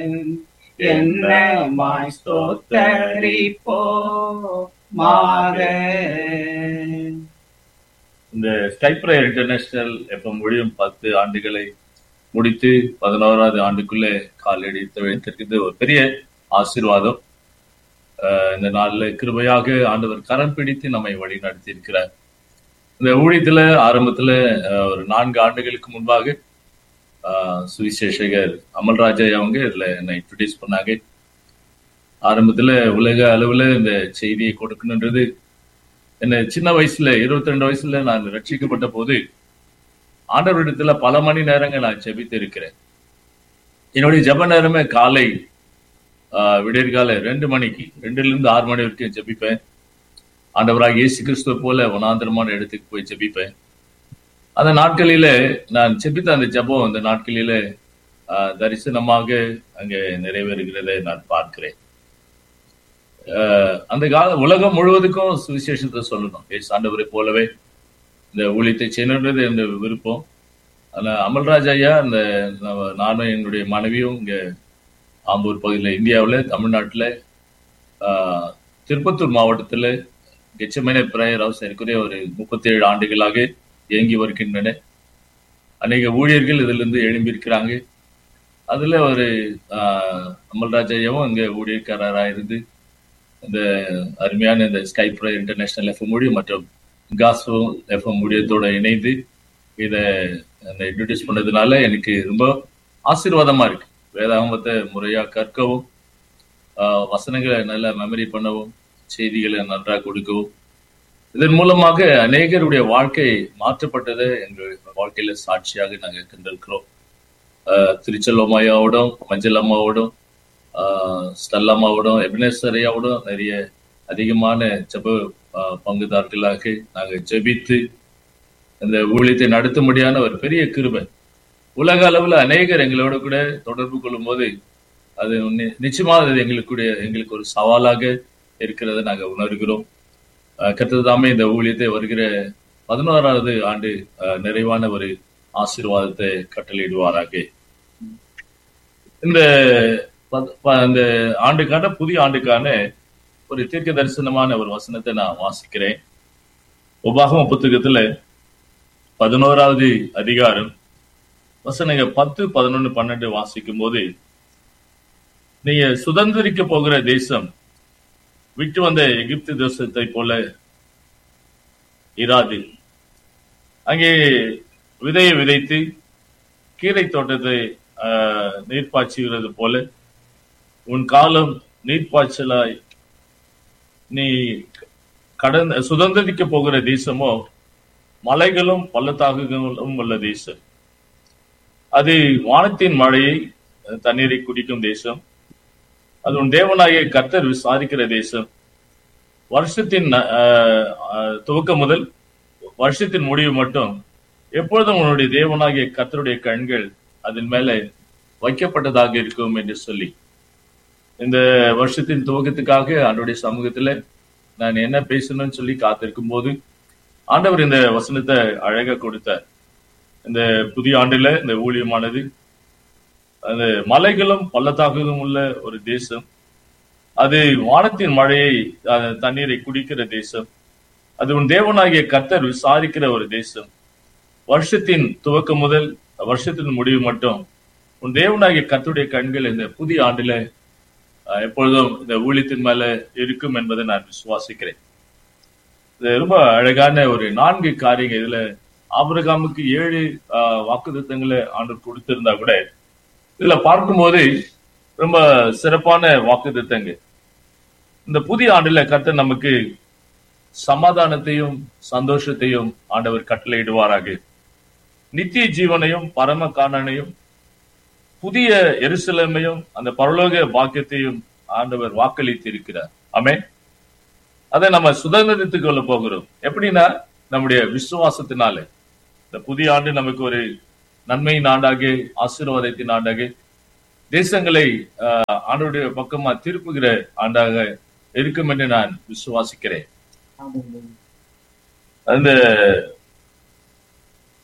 என்னமாய் ஸ்தோத்தரிப்போ மாக இந்த ஸ்கைப்ரேயர் இன்டர்நேஷனல் எப்ப முடியும் பத்து ஆண்டுகளை முடித்து பதினோராவது ஆண்டுக்குள்ளே காலடி வைத்திருக்கிறது ஒரு பெரிய ஆசீர்வாதம் அஹ் இந்த நாள்ல கிருபையாக ஆண்டவர் கரம் பிடித்து நம்மை வழி நடத்தி இருக்கிறார் இந்த ஊழியத்துல ஆரம்பத்துல அஹ், ஒரு நான்கு ஆண்டுகளுக்கு முன்பாக அஹ், சுவிசேஷகர் அமல்ராஜா அவங்க இதுல என்னை இன்ட்ரடியூஸ் பண்ணாங்க ஆரம்பத்துல உலக அளவுல இந்த செய்தியை கொடுக்கணுன்றது என்ன சின்ன வயசுல இருபத்தி ரெண்டு வயசுல நான் ரட்சிக்கப்பட்ட போது ஆண்டவரிடத்துல பல மணி நேரங்கள் நான் ஜெபித்து இருக்கிறேன் என்னுடைய ஜெப நேரமே காலை ஆஹ், விடியற்காலை ரெண்டு மணிக்கு ரெண்டுல இருந்து ஆறு மணி வரைக்கும் ஜெபிப்பேன் ஆண்டவராக இயேசு கிறிஸ்துவ போல வனாந்திரமான இடத்துக்கு போய் ஜெபிப்பேன் அந்த நாட்களில நான் ஜெபித்த அந்த ஜெபம் அந்த நாட்களில ஆஹ், தரிசனமாக அங்கே நிறைவேறுகிறதை நான் பார்க்கிறேன் ஆஹ், அந்த கால உலகம் முழுவதுக்கும் சுவிசேஷத்தை சொல்லணும் ஏசு ஆண்டவரை போலவே இந்த ஊழியத்தை செய்யணுன்றது என்னுடைய விருப்பம் ஆனா அமல்ராஜ் ஐயா இந்த நம்ம- நானும் என்னுடைய மனைவியும் இங்க ஆம்பூர் பகுதியில் இந்தியாவில் தமிழ்நாட்டில் திருப்பத்தூர் மாவட்டத்தில் கெச்சமேனே பிரேயர் ஹவுஸ் ஏற்கனவே ஒரு முப்பத்தி ஏழு ஆண்டுகளாக இயங்கி வருகின்றன அநேக ஊழியர்கள் இதிலிருந்து எழும்பியிருக்கிறாங்க அதுல ஒரு ஆஹ், அமல்ராஜ் ஐயாவும் இங்க ஊழியக்காரராக இருந்து இந்த அருமையான இந்த ஸ்கைப்ரோ இன்டர்நேஷனல் எஃப்எம் ஊழியம் மற்றும் காசோ எஃப்எம் ஊழியத்தோட இணைந்து இதை அந்த இன்ட்ரடியூஸ் பண்ணதுனால எனக்கு ரொம்ப ஆசீர்வாதமா இருக்கு வேதாகமத்தை முறையா கற்கவும் ஆஹ், வசனங்களை நல்லா மெமரி பண்ணவும் செய்திகளை நன்றாக கொடுக்கவும் இதன் மூலமாக அநேகருடைய வாழ்க்கை மாற்றப்பட்டதை எங்கள் வாழ்க்கையில சாட்சியாக நாங்கள் கண்டிருக்கிறோம் ஆஹ், திருச்செல்வம்மாயாவோடும் மஞ்சள் அம்மாவோடும் ஆஹ், ஸ்டெல்லா அம்மாவோடும் எபினேசர் ஐயாவோடும் நிறைய அதிகமான ஜெப ஆஹ், பங்குதாரர்களாக நாங்கள் ஜெபித்து இந்த ஊழியத்தை நடத்தும்படியான ஒரு பெரிய கிருபை உலக அளவுல அநேகர் எங்களோட கூட தொடர்பு கொள்ளும் போது அது நி- நிச்சயமா அது எங்களுக்கு கூட எங்களுக்கு ஒரு சவாலாக இருக்கிறதை நாங்க உணர்கிறோம் அஹ் கர்த்தர் தாமே இந்த ஊழியத்தை வருகிற பதினோராவது ஆண்டு அஹ், நிறைவான ஒரு ஆசீர்வாதத்தை கட்டளையிடுவாராக இந்த பத்- ப- இந்த ஆண்டுக்கான புதிய ஆண்டுக்கான ஒரு தீர்க்க தரிசனமான ஒரு வசனத்தை நான் வாசிக்கிறேன் உபாகம புத்தகத்துல பதினோராவது அதிகாரம் வசனங்க பத்து பதினொன்னு பன்னெண்டு வாசிக்கும் போது நீங்க சுதந்திரிக்க போகிற தேசம் விட்டு வந்த எகிப்து தேசத்தை போல இராது அங்கே விதையை விதைத்து கீரை தோட்டத்தை ஆஹ், நீர்ப்பாய்ச்சுகிறது போல உன் காலம் நீர்ப்பாய்ச்சலாய் நீ கடந்த சுதந்திரிக்க போகிற தேசமோ மலைகளும் பள்ளத்தாக்குகளும் உள்ள தேசம் அது வானத்தின் மழையை அஹ், தண்ணீரை குடிக்கும் தேசம் அது உன் தேவனாகிய கர்த்தர் விசாரிக்கிற தேசம் வருஷத்தின் அஹ், அஹ், துவக்கம் முதல் வருஷத்தின் முடிவு மட்டும் எப்பொழுதும் உன்னுடைய தேவனாகிய கர்த்தருடைய கண்கள் அதன் மேல வைக்கப்பட்டதாக இருக்கும் என்று சொல்லி இந்த வருஷத்தின் துவக்கத்துக்காக ஆண்டவருடைய சமூகத்துல நான் என்ன பேசணும்னு சொல்லி காத்திருக்கும் போது ஆண்டவர் இந்த வசனத்தை அழகா கொடுத்தார் இந்த புதிய ஆண்டுல இந்த ஊழியமானது அந்த மலைகளும் பள்ளத்தாக்குகளும் உள்ள ஒரு தேசம் அது வானத்தின் மழையை அஹ், தண்ணீரை குடிக்கிற தேசம் அது உன் தேவனாகிய கர்த்தர் விசாரிக்கிற ஒரு தேசம் வருஷத்தின் துவக்கம் முதல் வருஷத்தின் முடிவு மட்டும் உன் தேவனாகிய கர்த்தருடைய கண்கள் இந்த புதிய ஆண்டுல அஹ், எப்பொழுதும் இந்த ஊழியத்தின் மேல இருக்கும் என்பதை நான் விசுவாசிக்கிறேன் இது ரொம்ப அழகான ஒரு நான்கு காரியங்கள் இதுல ஆபிரகாமுக்கு ஏழு வாக்குத்தங்களை ஆண்டவர் கொடுத்திருந்தா கூட இதுல பார்க்கும்போது ரொம்ப சிறப்பான வாக்குத்தத்தங்க இந்த புதிய ஆண்டுல கர்த்தர் நமக்கு சமாதானத்தையும் சந்தோஷத்தையும் ஆண்டவர் கட்டளையிடுவாராக நித்திய ஜீவனையும் பரம காணனையும் புதிய எருசலேமையும் அந்த பரலோக பாக்கியத்தையும் ஆண்டவர் வாக்களித்து இருக்கிறார் ஆமே அதை நம்ம சுதந்திரத்துக்கு கொள்ள போகிறோம் எப்படின்னா நம்முடைய விசுவாசத்தினால இந்த புதிய ஆண்டு நமக்கு ஒரு நன்மையின் ஆண்டாக ஆசீர்வாதத்தின் ஆண்டாக தேசங்களை ஆஹ், ஆண்டவருடைய பக்கமா திருப்புகிற ஆண்டாக இருக்கும் என்று நான் விசுவாசிக்கிறேன் அந்த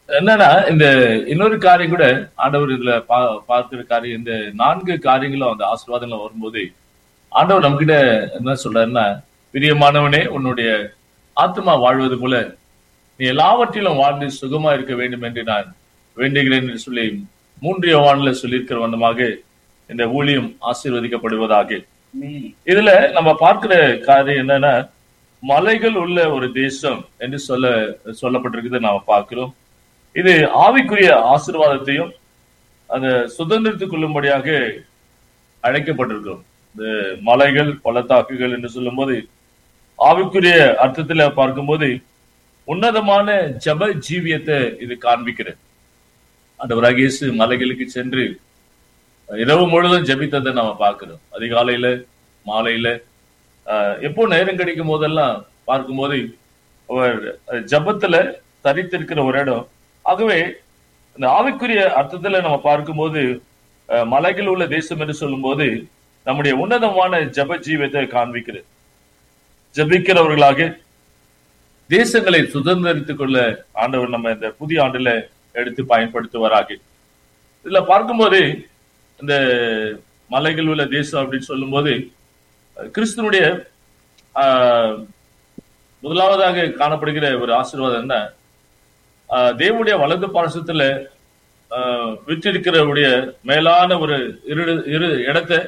என்னன்னா இந்த இன்னொரு காரியம் கூட ஆண்டவர் இதுல பா- பார்க்கிற காரியம் இந்த நான்கு காரியங்களும் அந்த ஆசீர்வாதங்கள் வரும்போது ஆண்டவர் நம்மகிட்ட என்ன சொல்றாருன்னா பிரியமானவனே உன்னுடைய ஆத்மா வாழ்வது போல நீ எல்லாவற்றிலும் வாழ்ந்து சுகமா இருக்க வேண்டும் என்று நான் வேண்டுகிறேன் என்று சொல்லி மூன்று யோவான்ல சொல்லியிருக்கிற வண்ணமாக இந்த ஊழியம் ஆசீர்வதிக்கப்படுவதாக Amen. இதுல நம்ம பார்க்கிற காரியம் என்னன்னா மலைகள் உள்ள ஒரு தேசம் என்று சொல்ல சொல்லப்பட்டிருக்குது நாம பார்க்கிறோம் இது ஆவிக்குரிய ஆசீர்வாதத்தையும் அந்த சுதந்திரத்துக் கொள்ளும்படியாக அழைக்கப்பட்டிருக்கிறோம் இந்த மலைகள் பள்ளத்தாக்குகள் என்று சொல்லும்போது ஆவிக்குரிய அர்த்தத்துல பார்க்கும்போது உன்னதமான ஜப ஜீவியத்தை இது காண்பிக்கிறது ஆண்டவராக இயேசு மலைகளுக்கு சென்று இரவு முழுவதும் ஜெபித்ததை நாம பார்க்கிறோம் அதிகாலையில மாலையில ஆஹ், எப்போ நேரம் கிடைக்கும் போதெல்லாம் பார்க்கும்போது அவர் ஜபத்துல தரித்திருக்கிற ஒரு இடம் ஆகவே இந்த ஆவிக்குரிய அர்த்தத்துல நம்ம பார்க்கும்போது அஹ், மலைகள் உள்ள தேசம் என்று சொல்லும்போது நம்முடைய உன்னதமான ஜப ஜீவத்தை காண்பிக்கிறது ஜபிக்கிறவர்களாக தேசங்களை சுதந்திரித்துக் கொள்ள ஆண்டவர் நம்ம இந்த புதிய ஆண்டுல எடுத்து பயன்படுத்துவாராக இதுல பார்க்கும்போது இந்த மலைகள் உள்ள தேசம் அப்படின்னு சொல்லும்போது அஹ், கிறிஸ்துவனுடைய ஆஹ், முதலாவதாக காணப்படுகிற ஒரு ஆசீர்வாதம் என்ன ஆஹ், தேவனுடைய வலது பாரசத்துல ஆஹ், விற்றிருக்கிறவருடைய மேலான ஒரு இரு இரு இடத்தை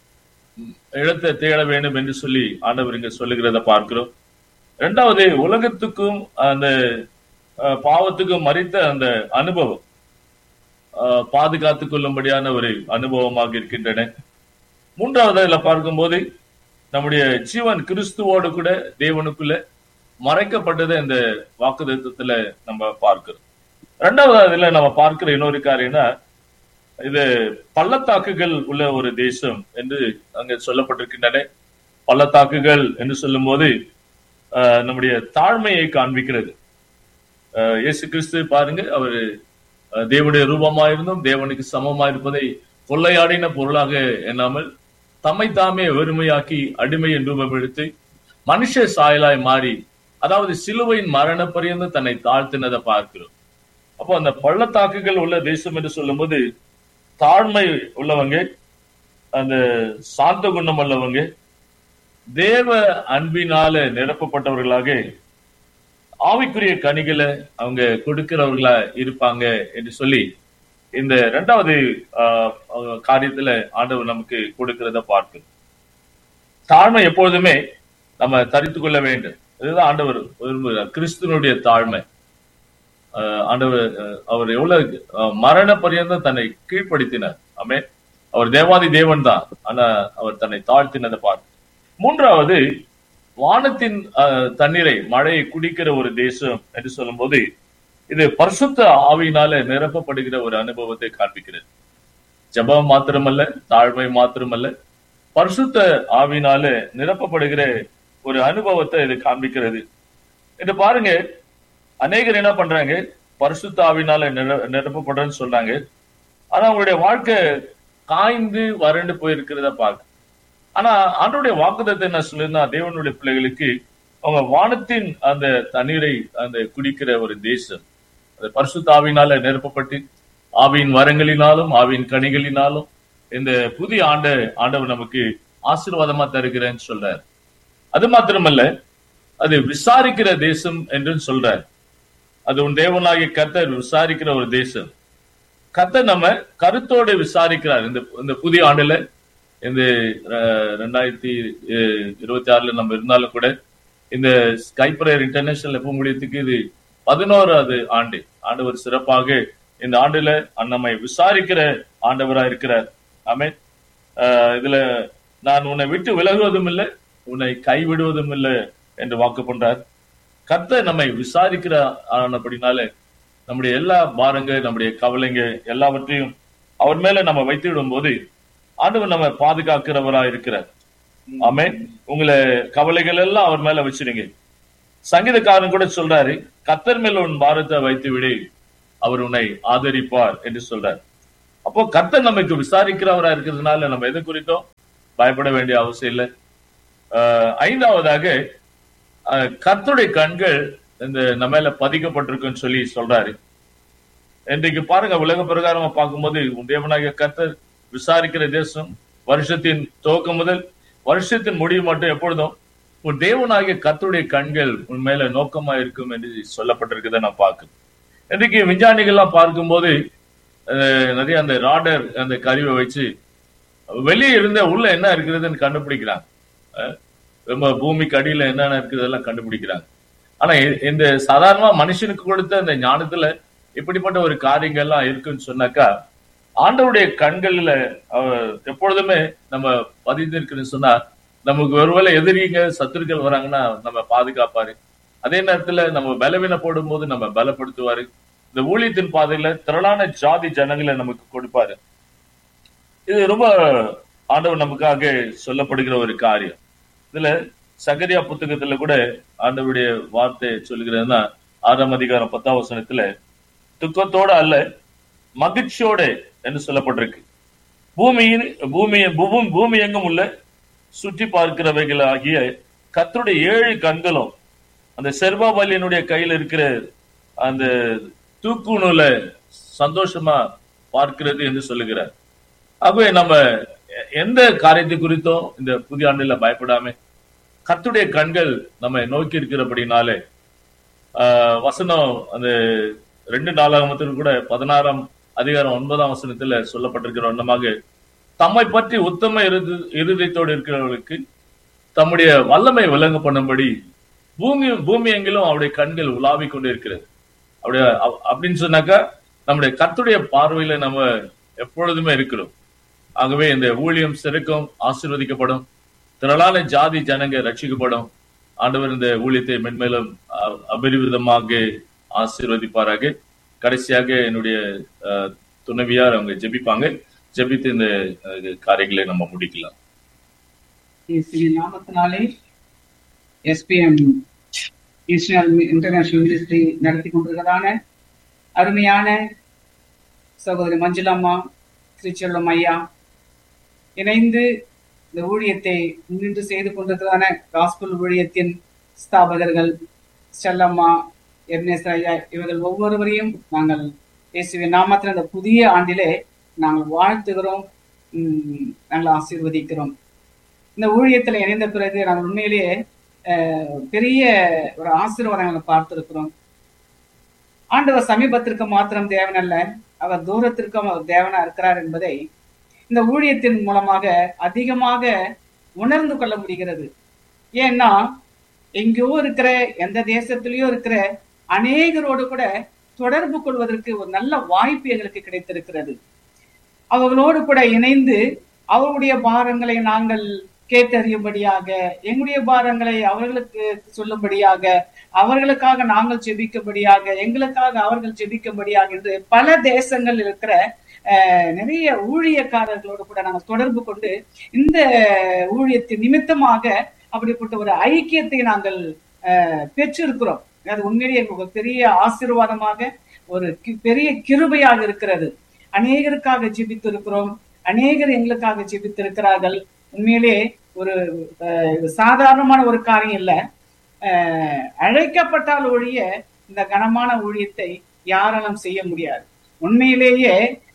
இடத்தை தேட வேண்டும் என்று சொல்லி ஆண்டவர் இங்க சொல்லுகிறத பார்க்கிறோம் இரண்டாவது உலகத்துக்கும் அந்த ஆஹ், பாவத்துக்கும் மறித்த அந்த அனுபவம் ஆஹ், பாதுகாத்துக் கொள்ளும்படியான ஒரு அனுபவமாக இருக்கின்றன மூன்றாவது இதுல பார்க்கும்போது நம்முடைய ஜீவன் கிறிஸ்துவோடு கூட தேவனுக்குள்ள மறைக்கப்பட்டதை இந்த வாக்குத்தத்தத்துல நம்ம பார்க்கிறோம் இரண்டாவது இதுல நம்ம பார்க்கிற இன்னொரு காரியம்னா இது பள்ளத்தாக்குகள் உள்ள ஒரு தேசம் என்று அங்க சொல்லப்பட்டிருக்கின்றன பள்ளத்தாக்குகள் என்று சொல்லும்போது ஆஹ், நம்முடைய தாழ்மையை காண்பிக்கிறது ஆஹ், இயேசு கிறிஸ்து பாருங்க அவர் தேவனுடைய ரூபமாயிருந்தும் தேவனுக்கு சமமாயிருப்பதை கொள்ளையாடின பொருளாக எண்ணாமல் தம்மை தாமே வெறுமையாக்கி அடிமையின் ரூபம் எடுத்து மனுஷ சாயலாய் மாறி அதாவது சிலுவையின் மரண பரியந்தம் தன்னை தாழ்த்தினதை பார்க்கிறோம் அப்போ அந்த பள்ளத்தாக்குகள் உள்ள தேசம் என்று சொல்லும்போது தாழ்மை உள்ளவங்க அந்த சாந்த குணம் உள்ளவங்க தேவ அன்பினால நிரப்பப்பட்டவர்களாக ஆவிக்குரிய கனிகளை அவங்க கொடுக்கிறவர்களா இருப்பாங்க என்று சொல்லி இந்த இரண்டாவது ஆஹ், ஆஹ், காரியத்துல ஆண்டவர் நமக்கு கொடுக்கிறத பார்க்கிறோம் தாழ்மை எப்பொழுதுமே நம்ம தரித்து கொள்ள வேண்டும் இதுதான் ஆண்டவர் விரும்புகிறார் கிறிஸ்துவனுடைய தாழ்மை ஆஹ், ஆண்டவர் ஆஹ், அவர் எவ்வளவு ஆஹ், மரண பரியந்தம் தன்னை கீழ்ப்படுத்தினார் ஆமே அவர் தேவாதி தேவன் தான் ஆனா அவர் தன்னை தாழ்த்தினதை பார்க்க மூன்றாவது வானத்தின் ஆஹ், தண்ணீரை மழையை குடிக்கிற ஒரு தேசம் என்று சொல்லும்போது இது பரிசுத்த ஆவியினால நிரப்பப்படுகிற ஒரு அனுபவத்தை காண்பிக்கிறது ஜெபம் மாத்திரமல்ல தாழ்மை மாத்திரமல்ல பரிசுத்த ஆவியினால நிரப்பப்படுகிற ஒரு அனுபவத்தை இது காண்பிக்கிறது இது பாருங்க அநேகர் என்ன பண்றாங்க பரிசுத்த ஆவியினால நிர- நிரப்பப்படுறேன்னு சொல்றாங்க ஆனா அவங்களுடைய வாழ்க்கை காய்ந்து வறண்டு போயிருக்கிறத பார்க்க ஆனா ஆண்டோடைய வாக்குதத்தை என்ன சொல்லுன்னா தேவனுடைய பிள்ளைகளுக்கு அவங்க வானத்தின் அந்த தண்ணீரை அந்த குடிக்கிற ஒரு தேசம் அந்த பரிசுத்த ஆவியினால நிரப்பப்பட்டு ஆவியின் வரங்களினாலும் ஆவியின் கனிகளினாலும் இந்த புதிய ஆண்டு ஆண்டவர் நமக்கு ஆசீர்வாதமா தருகிறேன்னு சொல்றார் அது மாத்திரமல்ல அது விசாரிக்கிற தேசம் என்று சொல்றார் அது உன் தேவனாகிய கர்த்தர் விசாரிக்கிற ஒரு தேசம் கர்த்தர் நம்ம கருத்தோடு விசாரிக்கிறார் இந்த இந்த புதிய ஆண்டுல இந்த அஹ், ரெண்டாயிரத்தி அஹ், இருபத்தி ஆறுல நம்ம இருந்தாலும் கூட இந்த ஸ்கைப்ரேயர் இன்டர்நேஷனல் எப்ப முடியத்துக்கு இது பதினோராவது ஆண்டு ஆண்டவர் சிறப்பாக இந்த ஆண்டுல நம்மை விசாரிக்கிற ஆண்டவரா இருக்கிறார் ஆமென் ஆஹ் இதுல நான் உன்னை விட்டு விலகுவதும் இல்லை உன்னை கைவிடுவதும் இல்லை என்று வாக்கு பண்றார் கர்த்தர் நம்மை விசாரிக்கிற ஆனபடினால நம்முடைய எல்லா பாரங்க நம்முடைய கவலைங்க எல்லாவற்றையும் அவர் மேல நம்ம வைத்து விடும் போது ஆண்டவர் நம்ம பாதுகாக்கிறவரா இருக்கிறார் ஆமென் உங்களை கவலைகள் எல்லாம் அவர் மேல வச்சிடுங்க சங்கீதக்காரன் கூட சொல்றாரு கத்தர் மேல உன் பாரத்தை வைத்து விடு அவர் உன்னை ஆதரிப்பார் என்று சொல்றார் அப்போ கர்த்தர் நமக்கு விசாரிக்கிறவரா இருக்கிறதுனால நம்ம எது குறித்தும் பயப்பட வேண்டிய அவசியம் இல்லை ஆஹ் ஐந்தாவதாக ஆஹ் கர்த்தருடைய கண்கள் இந்த நம்ம மேல பதிக்கப்பட்டிருக்குன்னு சொல்லி சொல்றாரு இன்றைக்கு பாருங்க உலக பிரகாரமா பார்க்கும்போது உன் தேவனாகிய கர்த்தர் விசாரிக்கிற தேசம் வருஷத்தின் துவக்கம் முதல் வருஷத்தின் முடிவு மட்டும் எப்பொழுதும் உன் தேவனாகிய கர்த்தருடைய கண்கள் உன் மேல நோக்கமா இருக்கும் என்று சொல்லப்பட்டிருக்கிறத நான் பார்க்கிறேன் இன்றைக்கு விஞ்ஞானிகள்லாம் பார்க்கும்போது அஹ், நிறைய அந்த ராடர் அந்த கருவை வச்சு வெளியே இருந்த உள்ள என்ன இருக்கிறதுன்னு கண்டுபிடிக்கிறாங்க அஹ், ரொம்ப பூமிக்கு அடியில என்னென்ன இருக்குதெல்லாம் கண்டுபிடிக்கிறாங்க ஆனா இ- இந்த சாதாரணமா மனுஷனுக்கு கொடுத்த அந்த ஞானத்துல இப்படிப்பட்ட ஒரு காரியங்கள்லாம் இருக்குன்னு சொன்னாக்கா ஆண்டவருடைய கண்கள்ல அவர் எப்பொழுதுமே நம்ம பதிந்திருக்குன்னு சொன்னா நமக்கு ஒருவேளை எதிரிங்க சத்துருக்கள் வராங்கன்னா நம்ம பாதுகாப்பாரு அதே நேரத்துல நம்ம பலவீன போடும்போது நம்ம பலப்படுத்துவாரு இந்த ஊழியத்தின் பாதையில திரளான ஜாதி ஜனங்களை நமக்கு கொடுப்பாரு இது ரொம்ப ஆண்டவர் நமக்காக சொல்லப்படுகிற ஒரு காரியம் இதுல சகரியா புத்தகத்துல கூட ஆண்டவருடைய வார்த்தை சொல்லுகிறதுன்னா ஆறாம் அதிகாரம் பத்தாம் வசனத்துல துக்கத்தோட அல்ல மகிழ்ச்சியோட என்று சொல்லப்பட்டிருக்கு பூமியின் பூமி பூமி பூமி எங்கும் உள்ள சுற்றி பார்க்கிறவைகள் ஆகிய கர்த்தருடைய ஏழு கண்களும் அந்த செர்பாபலியனுடைய கையில் இருக்கிற அந்த தூக்கு நூலை சந்தோஷமா பார்க்கிறது என்று சொல்லுகிறார் ஆகவே நம்ம எ- எந்த காரியத்தை குறித்தும் இந்த புதிய ஆண்டுல பயப்படாம கர்த்தருடைய கண்கள் நம்மை நோக்கி இருக்கிறபடினாலே ஆஹ், வசனம் அந்த ரெண்டு நாளாகமத்தில் கூட பதினாறாம் அதிகாரம் ஒன்பதாம் வசனத்துல சொல்லப்பட்டிருக்கிற வண்ணமாக தம்மை பற்றி உத்தம இறுதி இருதயத்தோடு இருக்கிறவர்களுக்கு தம்முடைய வல்லமை விளங்க பண்ணும்படி பூமி பூமி எங்கிலும் அவருடைய கண்கள் உலாவிக் கொண்டு இருக்கிறது அப்படியே அப்- அப்படின்னு சொன்னாக்கா நம்முடைய கர்த்தருடைய பார்வையில நம்ம எப்பொழுதுமே இருக்கிறோம் ஆகவே இந்த ஊழியம் சிறக்கும் ஆசீர்வதிக்கப்படும் திரளான ஜாதி ஜனங்க ரட்சிக்கப்படும் ஆண்டவர் இந்த ஊழியத்தை மென்மேலும் அ- அபரிவிதமாக ஆசீர்வதிப்பாராக கடைசியாக என்னுடைய அஹ், துணைவியார் அவங்க ஜெபிப்பாங்க ஜெபித்து இந்த அஹ், காரியங்களை நம்ம முடிக்கலாம் இயேசுவின் நாமத்தினாலே எஸ்பிஎம் இன்டர்நேஷனல் மினிஸ்ட்ரி நடத்தி கொண்டிருக்கிறதான அருமையான சகோதரி மஞ்சுளம்மா திருச்செல்வம் ஐயா இணைந்து இந்த ஊழியத்தை முன்னின்று செய்து கொண்டிருக்கிறதான காஸ்பல் ஊழியத்தின் ஸ்தாபகர்கள் செல்லம்மா எர்னேஸ் ஐயா இவர்கள் ஒவ்வொருவரையும் நாங்கள் இயேசுவின் நாமத்தில் இந்த புதிய ஆண்டிலே நாங்கள் வாழ்த்துகிறோம் உம், நாங்கள் ஆசீர்வதிக்கிறோம் இந்த ஊழியத்தில் இணைந்த பிறகு நாங்கள் உண்மையிலேயே அஹ், பெரிய ஒரு ஆசீர்வாதங்களை பார்த்திருக்கிறோம் ஆண்டவர் சமீபத்திற்கு மாத்திரம் தேவன் அல்ல அவர் தூரத்திற்கும் அவர் தேவனா இருக்கிறார் என்பதை இந்த ஊழியத்தின் மூலமாக அதிகமாக உணர்ந்து கொள்ள முடிகிறது ஏன்னா எங்கேயோ இருக்கிற எந்த தேசத்திலேயோ இருக்கிற அநேகரோடு கூட தொடர்பு கொள்வதற்கு ஒரு நல்ல வாய்ப்பு எங்களுக்கு கிடைத்திருக்கிறது அவர்களோடு கூட இணைந்து அவர்களுடைய பாரங்களை நாங்கள் கேட்டறியும்படியாக எங்களுடைய பாரங்களை அவர்களுக்கு சொல்லும்படியாக அவர்களுக்காக நாங்கள் ஜெபிக்கும்படியாக எங்களுக்காக அவர்கள் ஜெபிக்கும்படியாக என்று பல தேசங்கள் இருக்கிற அஹ், நிறைய ஊழியக்காரர்களோடு கூட நாங்கள் தொடர்பு கொண்டு இந்த ஊழியத்தின் நிமித்தமாக அப்படிப்பட்ட ஒரு ஐக்கியத்தை நாங்கள் அஹ், பெற்றிருக்கிறோம் அது உண்மையிலேயே எங்களுக்கு ஒரு பெரிய ஆசீர்வாதமாக ஒரு கி- பெரிய கிருபையாக இருக்கிறது அநேகருக்காக ஜெபித்திருக்கிறோம் அநேகர் எங்களுக்காக ஜெபித்திருக்கிறார்கள் உண்மையிலே ஒரு அஹ், இது சாதாரணமான ஒரு காரியம் இல்ல அஹ், அழைக்கப்பட்டால் ஒழிய இந்த கனமான ஊழியத்தை யாராலும் செய்ய முடியாது உண்மையிலேயே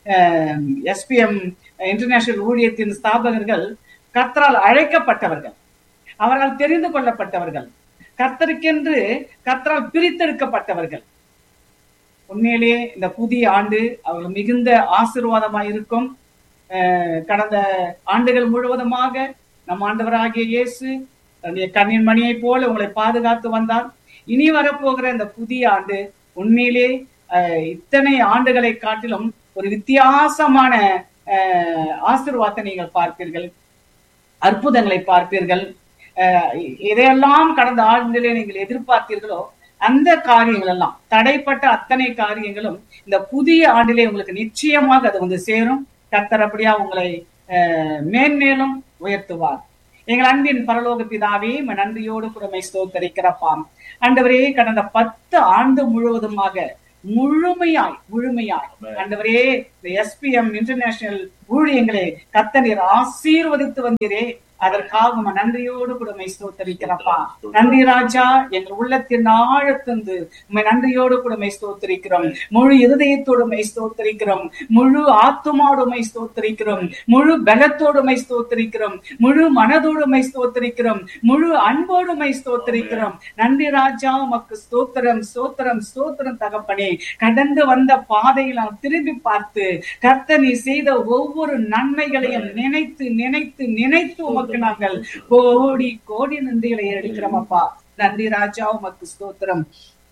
எஸ்பிஎம் இன்டர்நேஷனல் ஊழியத்தின் ஸ்தாபகர்கள் கர்த்தரால் அழைக்கப்பட்டவர்கள் அவரால் தெரிந்து கொள்ளப்பட்டவர்கள் கர்த்தருக்கென்று கர்த்தரால் பிரித்தெடுக்கப்பட்டவர்கள் உண்மையிலேயே இந்த புதிய ஆண்டு அவர்கள் மிகுந்த ஆசீர்வாதமாய் இருக்கும் அஹ் கடந்த ஆண்டுகள் முழுவதுமாக நம் ஆண்டவராகிய இயேசு தன்னுடைய கண்ணின் மணியைப் போல உங்களை பாதுகாத்து வந்தார் இனி வரப்போகிற இந்த புதிய ஆண்டு உண்மையிலே அஹ், இத்தனை ஆண்டுகளை காட்டிலும் ஒரு வித்தியாசமான அஹ், ஆசீர்வாதத்தை நீங்கள் பார்ப்பீர்கள் அற்புதங்களை பார்ப்பீர்கள் அஹ், எதையெல்லாம் கடந்த ஆண்டிலே நீங்கள் எதிர்பார்த்தீர்களோ அந்த காரியங்கள் எல்லாம் தடைப்பட்ட அத்தனை காரியங்களும் இந்த புதிய ஆண்டிலே உங்களுக்கு நிச்சயமாக அது வந்து சேரும் கர்த்தர் அப்படியா உங்களை அஹ், மேன்மேலும் உயர்த்துவார் எங்கள் அன்பின் பரலோக பிதாவே உம்மை நன்றியோடு புறமை ஸ்தோத்தரிக்கிறப்பாம் ஆண்டவரே கடந்த பத்து ஆண்டு முழுவதுமாக முழுமையாய் முழுமையாய் ஆண்டவரே இந்த எஸ்பிஎம் இன்டர்நேஷனல் ஊழியங்களை கத்தனீர் ஆசீர்வதித்து வந்தீரே அதற்காக உம்மை நன்றியோடு கூட உம்மை ஸ்தோத்தரிக்கிறப்பா நன்றி ராஜா எங்கள் உள்ளத்தின் ஆழத்தந்து உண்மை நன்றியோடு கூட உம்மை ஸ்தோத்தரிக்கிறோம் முழு இருதயத்தோடு உம்மை ஸ்தோத்தரிக்கிறோம் முழு ஆத்துமாவோடு உம்மை ஸ்தோத்தரிக்கிறோம் முழு பலத்தோடு உம்மை ஸ்தோத்தரிக்கிறோம் முழு மனதோடு உம்மை ஸ்தோத்தரிக்கிறோம் முழு அன்போடு உம்மை ஸ்தோத்தரிக்கிறோம் நன்றி ராஜா உமக்கு ஸ்தோத்திரம் ஸ்தோத்திரம் ஸ்தோத்திரம் தகப்பனே கடந்து வந்த பாதையில் நாம் திரும்பி பார்த்து கர்த்தர் நீ செய்த ஒவ்வொரு நன்மைகளையும் நினைத்து நினைத்து நினைத்து உமக்கு நாங்கள் கோடி கோடி நன்றிகளை எடுக்கிறோம் அப்பா நன்றி ராஜா உமக்கு ஸ்தோத்திரம்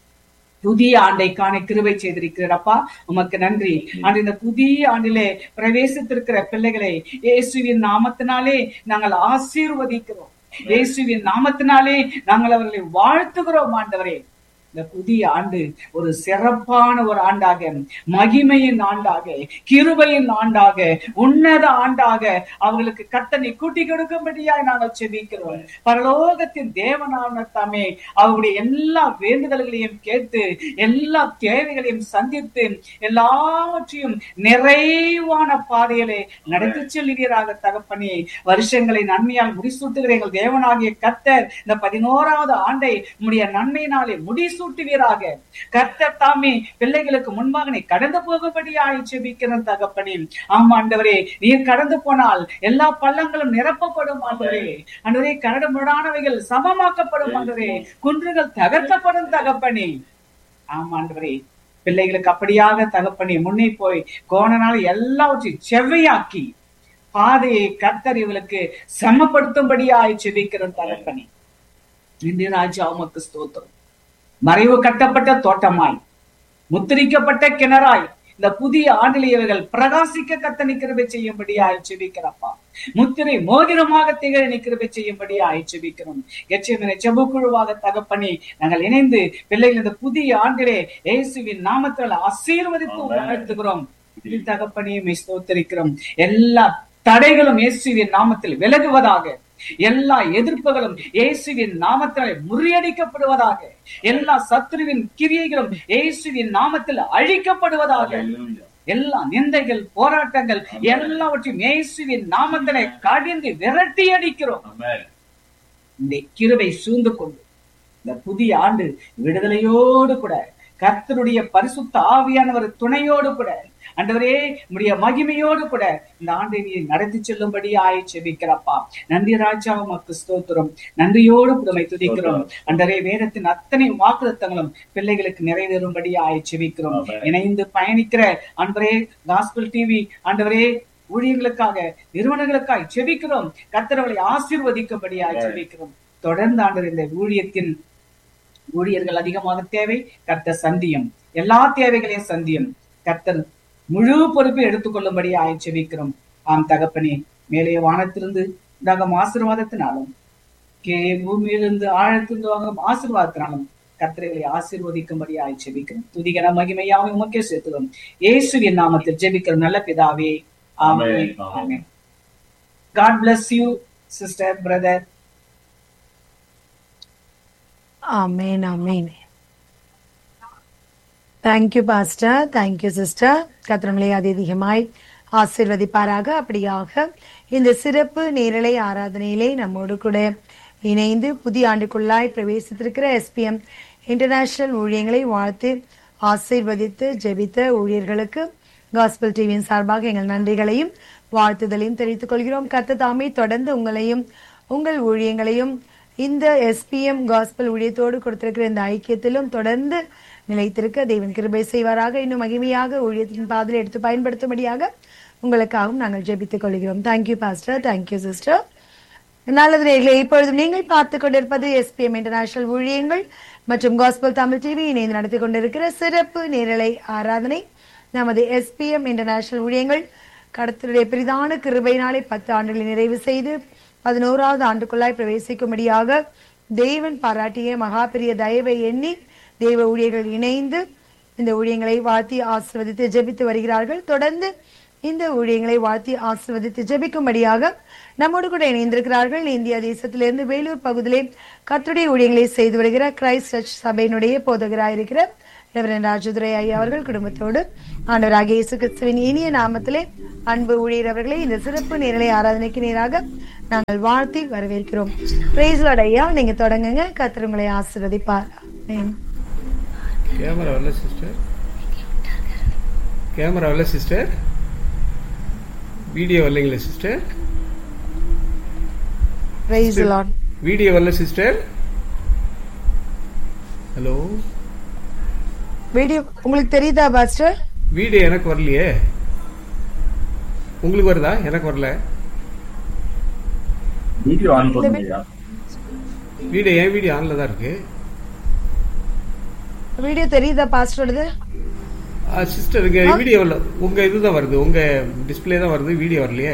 புதிய ஆண்டை காண கிருபை செய்திருக்கிறப்பா உமக்கு நன்றி ஆண்டு இந்த புதிய ஆண்டிலே பிரவேசித்திருக்கிற பிள்ளைகளை இயேசுவின் நாமத்தினாலே நாங்கள் ஆசீர்வதிக்கிறோம் இயேசுவின் நாமத்தினாலே நாங்கள் அவர்களை வாழ்த்துகிறோம் ஆண்டவரே இந்த புதிய ஆண்டு ஒரு சிறப்பான ஒரு ஆண்டாக மகிமையின் ஆண்டாக கிருபையின் ஆண்டாக உன்னத ஆண்டாக அவர்களுக்கு கத்தனை கூட்டி கொடுக்கும்படியாய் நாங்கள் செபிக்கிறோம் பரலோகத்தின் தேவனான தாமே அவருடைய எல்லா வேண்டுதல்களையும் கேட்டு எல்லா தேவைகளையும் சந்தித்து எல்லாவற்றையும் நிறைவான பாதையிலே நடத்தி செல்கிறீராக தகப்பனே வருஷங்களை நன்மையால் முடிசூட்டுகிற எங்கள் தேவனாகிய கத்தர் இந்த பதினோராவது ஆண்டை உம்முடைய நன்மையினாலே முடிசூட்டுவீராக கர்த்தர் தாமே பிள்ளைகளுக்கு முன்பாக நீ கடந்து போகும்படியாய் செபிக்கிற தகப்பனே ஆமா ஆண்டவரே நீர் கடந்து போனால் எல்லா பள்ளங்களும் நிரப்பப்படும் ஆண்டவரே ஆண்டவரே கரடு முரடானவைகள் சமமாக்கப்படும் ஆண்டவரே குன்றுகள் தகர்க்கப்படும் தகப்பனே ஆமா ஆண்டவரே பிள்ளைகளுக்கு அப்படியாக தகப்பனே முன்னே போய் கோணனால் எல்லாவற்றையும் செவ்வையாக்கி பாதையை கர்த்தர் இவளுக்கு சமப்படுத்தும்படியாய் செபிக்கிற தகப்பனே இந்திய ராஜா உமக்கு ஸ்தோத்திரம் மறைவு கட்டப்பட்ட தோட்டமாய் முத்திரிக்கப்பட்ட கிணறாய் இந்த புதிய ஆண்டிலே இவர்கள் பிரகாசிக்க கத்தனை கிருபை செய்யும்படியாய் செபிக்கிறப்பா முத்திரை மோதிரமாக திகழ கிருபை செய்யும்படியாய் செபிக்கிறோம் எச்சமனை செபுக்குழுவாக தகப்பனி நாங்கள் இணைந்து பிள்ளைகள் இந்த புதிய ஆண்டிலே இயேசுவின் நாமத்தில் ஆசீர்வதித்து வாழ்த்துகிறோம் தகப்பனையும் ஸ்தோத்தரிக்கிறோம் எல்லா தடைகளும் இயேசுவின் நாமத்தில் விலகுவதாக எல்லா எதிர்ப்புகளும் இயேசுவின் நாமத்தினாலே முறியடிக்கப்படுவதாக எல்லா சத்துருவின் கிரியைகளும் இயேசுவின் நாமத்தில் அழிக்கப்படுவதாக எல்லா நிந்தைகள் போராட்டங்கள் எல்லாவற்றையும் இயேசுவின் நாமத்தினை கடிந்து விரட்டி அடிக்கிறோம் இந்த கிருவை சூழ்ந்து கொண்டு இந்த புதிய ஆண்டு விடுதலையோடு கூட கர்த்தருடைய பரிசுத்த ஆவியானவர் துணையோடு கூட அண்டவரே உடைய மகிமையோடு கூட இந்த ஆண்டை நீ நடத்தி செல்லும்படி ஆய் செபிக்கிறப்பா நன்றி ராஜா உமக்கு ஸ்தோத்திரம் நன்றியோடு புதுமை துதிக்கிறோம் அண்டரே வேதத்தின் அத்தனை வாக்குத்தங்களும் பிள்ளைகளுக்கு நிறைவேறும்படி ஆய் செபிக்கிறோம் இணைந்து பயணிக்கிற அன்றே காஸ்பிள் டிவி ஆண்டவரே ஊழியர்களுக்காக நிறுவனங்களுக்காக செபிக்கிறோம் கர்த்தரவளை ஆசீர்வதிக்கும்படியாய் செபிக்கிறோம் தொடர்ந்து ஆண்டவர் இந்த ஊழியத்தின் ஊழியர்கள் அதிகமாக தேவை கர்த்தர் சந்தியம் எல்லா தேவைகளையும் சந்தியம் கர்த்தர் முழு பொறுப்பை எடுத்துக்கொள்ளும்படி ஆய்ச்செவிக்கிறோம் ஆம் தகப்பனே மேலே வானத்திலிருந்து நாங்கள் ஆசீர்வாதத்தினாலும் கே பூமியிலிருந்து ஆழத்திலிருந்து வாங்கும் ஆசீர்வாதத்தினாலும் கர்த்தர்களை ஆசீர்வதிக்கும்படி ஆய்ச்செவிக்கிறோம் துதிகன மகிமையாவை உமக்கே சேர்த்துவோம் இயேசுவின் நாமத்தில் ஜெபிக்கிற நல்ல பிதாவே ஆமே ஆமே God bless you sister brother Amen, amen. Thank you pastor thank you sister கத்திரங்களை அதிகமாய் ஆசிர்வதிப்பாராக அப்படியாக இந்த சிறப்பு நேரலை ஆராதனையிலே நம்மோடு கூட இணைந்து புதிய ஆண்டுக்குள்ளாய் பிரவேசித்திருக்கிற எஸ்பிஎம் இன்டர்நேஷனல் ஊழியங்களை வாழ்த்து ஆசீர்வதித்து ஜெபித்த ஊழியர்களுக்கு காஸ்பல் டிவியின் சார்பாக எங்கள் நன்றிகளையும் வாழ்த்துதலையும் தெரிவித்துக் கொள்கிறோம் கத்த தாமே தொடர்ந்து உங்களையும் உங்கள் ஊழியங்களையும் இந்த எஸ்பிஎம் காஸ்பல் ஊழியத்தோடு கொடுத்திருக்கிற இந்த ஐக்கியத்திலும் தொடர்ந்து நிலைத்திருக்க தேவன் கிருபை செய்வாராக இன்னும் மகிமையாக ஊழியத்தின் பாதையில் எடுத்து பயன்படுத்தும்படியாக உங்களுக்காகவும் நாங்கள் ஜெபித்துக் கொள்கிறோம் தேங்க்யூ பாஸ்டர் தேங்க்யூ சிஸ்டர் நல்லது நேர்களே இப்பொழுது நீங்கள் பார்த்து கொண்டிருப்பது எஸ்பிஎம் இன்டர்நேஷனல் ஊழியங்கள் மற்றும் காஸ்பல் தமிழ் டிவி இணைந்து நடத்தி கொண்டிருக்கிற சிறப்பு நேரலை ஆராதனை நமது எஸ்பிஎம் இன்டர்நேஷனல் ஊழியங்கள் கடத்தலுடைய பெரிதான கிருபையினாலே பத்து ஆண்டுகளை நிறைவு செய்து பதினோராவது ஆண்டுக்குள்ளாய் பிரவேசிக்கும்படியாக தேவன் பாராட்டிய மகா பெரிய தயவை எண்ணி தேவ ஊழியர்கள் இணைந்து இந்த ஊழியங்களை வாழ்த்தி ஆசிர்வதித்து ஜெபித்து வருகிறார்கள் தொடர்ந்து இந்த ஊழியங்களை வாழ்த்தி ஆசிர்வதித்து ஜெபிக்கும்படியாக நம்மோடு கூட இணைந்திருக்கிறார்கள் இந்தியா தேசத்திலிருந்து வேலூர் பகுதியிலே கத்துடைய ஊழியங்களை செய்து வருகிற கிரைஸ்ட் சர்ச் சபையினுடைய போதகராயிருக்கிற ரெவரன் ராஜதுரை ஐயா அவர்கள் குடும்பத்தோடு ஆண்டவராகிய இயேசு கிறிஸ்துவின் இனிய நாமத்திலே அன்பு ஊழியர் அவர்களே இந்த சிறப்பு நேரலை ஆராதனைக்கு நேராக நாங்கள் வாழ்த்தி வரவேற்கிறோம் பிரைஸ் ஐயா நீங்க தொடங்குங்க கர்த்தர் உங்களை ஆசீர்வதிப்பார் ஆமென். கேமரா வரல சிஸ்டர் கேமரா வரல சிஸ்டர் வீடியோ வரலைங்களா sister Praise the Lord. Video வரல சிஸ்டர் ஹலோ வீடியோ உங்களுக்கு தெரியுதா பாஸ்டர் வீடியோ எனக்கு வரலையே உங்களுக்கு வருதா எனக்கு வரல வீடியோ ஆன் பண்ணுங்கய்யா வீடியோ என் வீடியோ ஆன்ல தான் இருக்கு வீடியோ தெரியுதா பாஸ்டரோடது சிஸ்டர் இங்க வீடியோ வரல உங்க இதுதான் வருது உங்க டிஸ்ப்ளே தான் வருது வீடியோ வரலையே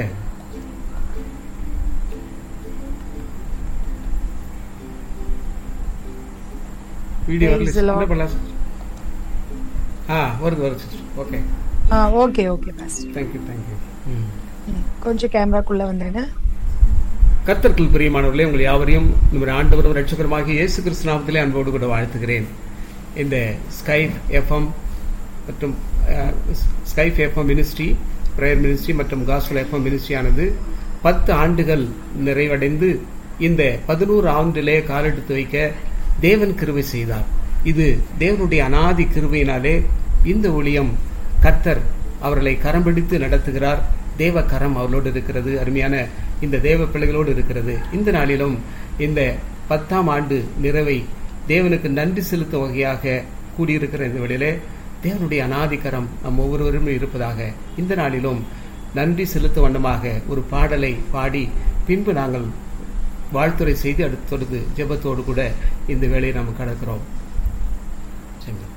வீடியோ வரல Praise the sister. Lord. என்ன பண்ணலாம் sister? ஆ வருது வருது சிஸ்டர் ஓகே ஆ okay okay pastor thank you thank you கொஞ்சம் கேமராக்குள்ள வந்துருங்க கர்த்தர்கள் பிரியமானவர்களே உங்கள் யாவரையும் நம்முடைய ஆண்டவரும் ரட்சகருமாகிய இயேசு கிறிஸ்து நாமத்திலே அன்போடு கூட வாழ்த்துகிறேன் இந்த ஸ்கைப் எஃப்எம் மற்றும் Skype FM ministry prayer ministry மற்றும் காஸ்பல் எஃப்எம் மினிஸ்ட்ரியானது பத்து ஆண்டுகள் நிறைவடைந்து இந்த பதினோரு ஆண்டிலே காலெடுத்து வைக்க தேவன் கிருபை செய்தார் இது தேவனுடைய அனாதி கிருபையினாலே இந்த ஊழியம் கர்த்தர் அவர்களை கரம் பிடித்து நடத்துகிறார் தேவ கரம் அவர்களோடு இருக்கிறது அருமையான இந்த தேவ பிள்ளைகளோடு இருக்கிறது இந்த நாளிலும் இந்த பத்தாம் ஆண்டு நிறைவை தேவனுக்கு நன்றி செலுத்தும் வகையாக கூடியிருக்கிற இந்த வேளையிலே தேவனுடைய அனாதிகரம் நம் ஒவ்வொருவரும் இருப்பதாக இந்த நாளிலும் நன்றி செலுத்தும் வண்ணமாக ஒரு பாடலை பாடி பின்பு நாங்கள் வாழ்த்துரை செய்து அடுத்தொடுத்து ஜெபத்தோடு கூட இந்த வேலையை நாம் கடக்கிறோம் செல்லுங்கள்